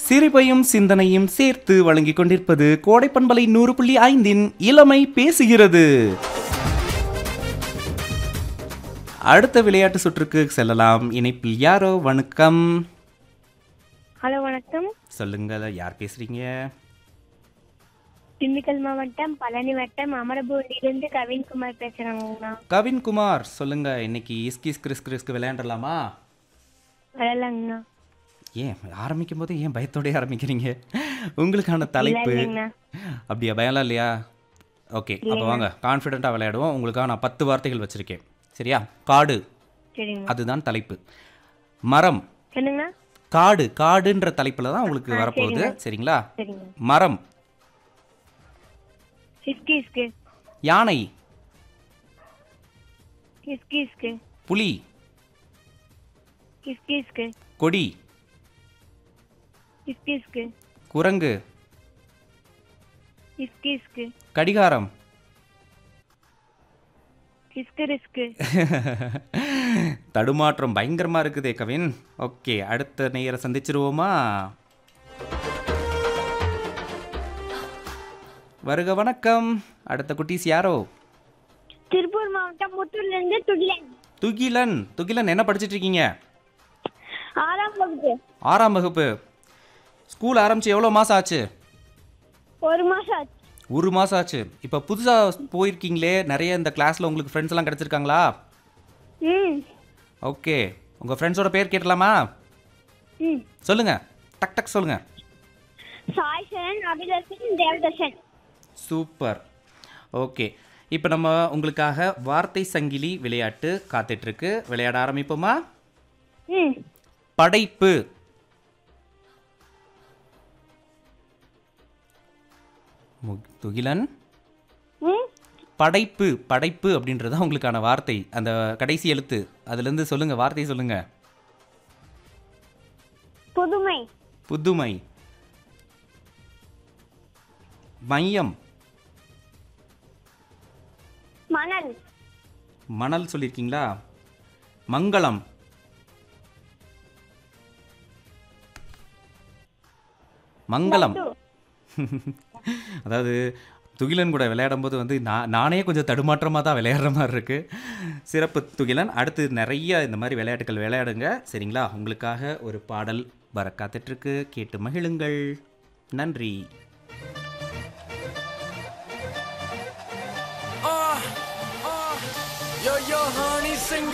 சிரிப்பையும் சிந்தனையும் சேர்த்து வழங்கிக் கொண்டிருப்பது கோடைப்பண்பலை நூறு புள்ளி ஐந்தின் இளமை பேசுகிறது அடுத்த விளையாட்டு சுற்றுக்கு செல்லலாம் இணைப்பில் யாரோ வணக்கம் ஹலோ வணக்கம் சொல்லுங்க யார் பேசுறீங்க திண்டுக்கல் மாவட்டம் பழனி வட்டம் அமரபூரிலிருந்து கவின்குமார் பேசுறாங்கண்ணா கவின்குமார் சொல்லுங்க இன்னைக்கு இஸ்கிஸ் கிறிஸ் கிறிஸ்க்கு விளையாண்டலாமா வரலாங்கண்ணா ஏன் ஆரம்பிக்கும் போது ஏன் பயத்தோடய ஆரம்பிக்கிறீங்க உங்களுக்கான தலைப்பு இல்லைங்கண்ணா அப்படியா பயம்லாம் இல்லையா ஓகே அப்போ வாங்க கான்ஃபிடென்ட்டாக விளையாடுவோம் உங்களுக்காக நான் பத்து வார்த்தைகள் வச்சுருக்கேன் சரியா காடு சரிங்க அதுதான் தலைப்பு மரம் என்னங்கண்ணா காடு காடுன்ற தலைப்பில் தான் உங்களுக்கு வரப்போகுது சரிங்களா சரிங்க மரம் இஸ்கி இஸ்கு யானை இஸ்கி இஸ்கு புலி இஸ்கி இஸ்கு கொடி இஸ்கி இஸ்கு குரங்கு இஸ்கி இஸ்கு கடிகாரம் இஸ்கு ரிஸ்கு தடுமாற்றம் பயங்கரமா இருக்குதே கவின் ஓகே அடுத்த நேயரை சந்திச்சிருவோமா வருக வணக்கம் அடுத்த குட்டீஸ் யாரோ திருப்பூர் மாவட்டம் முத்தூர்லேருந்து துடிலன் துகிலன் துகிலன் என்ன படிச்சிட்டு இருக்கீங்க ஆறாம் வகுப்பு ஆறாம் வகுப்பு ஸ்கூல் ஆரம்பிச்சு எவ்வளோ மாதம் ஆச்சு ஒரு மாசம் ஆச்சு ஒரு மாதம் ஆச்சு இப்போ புதுசாக போயிருக்கீங்களே நிறைய இந்த கிளாஸில் உங்களுக்கு ஃப்ரெண்ட்ஸ் எல்லாம் கிடச்சிருக்காங்களா ம் ஓகே உங்கள் ஃப்ரெண்ட்ஸோட பேர் கேட்டலாமா ம் சொல்லுங்கள் டக் டக் சொல்லுங்கள் சாய்சரன் அபிதர்சன் தேவதர்ஷன் சூப்பர் ஓகே இப்போ நம்ம உங்களுக்காக வார்த்தை சங்கிலி விளையாட்டு காத்துட்ருக்கு விளையாட ஆரம்பிப்போமா ம் படைப்பு மு- துகிலன் ம் படைப்பு படைப்பு அப்படின்றது தான் உங்களுக்கான வார்த்தை அந்த கடைசி எழுத்து அதுலேருந்து சொல்லுங்கள் வார்த்தை சொல்லுங்கள் புதுமை புதுமை மையம் மணல் மணல் சொல்லியிருக்கீங்களா மங்களம் மங்களம் அதாவது துகிலன் கூட விளையாடும் போது வந்து நான் நானே கொஞ்சம் தடுமாற்றமாக தான் விளையாடுற மாதிரி இருக்கு சிறப்பு துகிலன் அடுத்து நிறைய இந்த மாதிரி விளையாட்டுகள் விளையாடுங்க சரிங்களா உங்களுக்காக ஒரு பாடல் வர காத்துட்ருக்கு கேட்டு மகிழுங்கள் நன்றி Yo, yo, honey, sing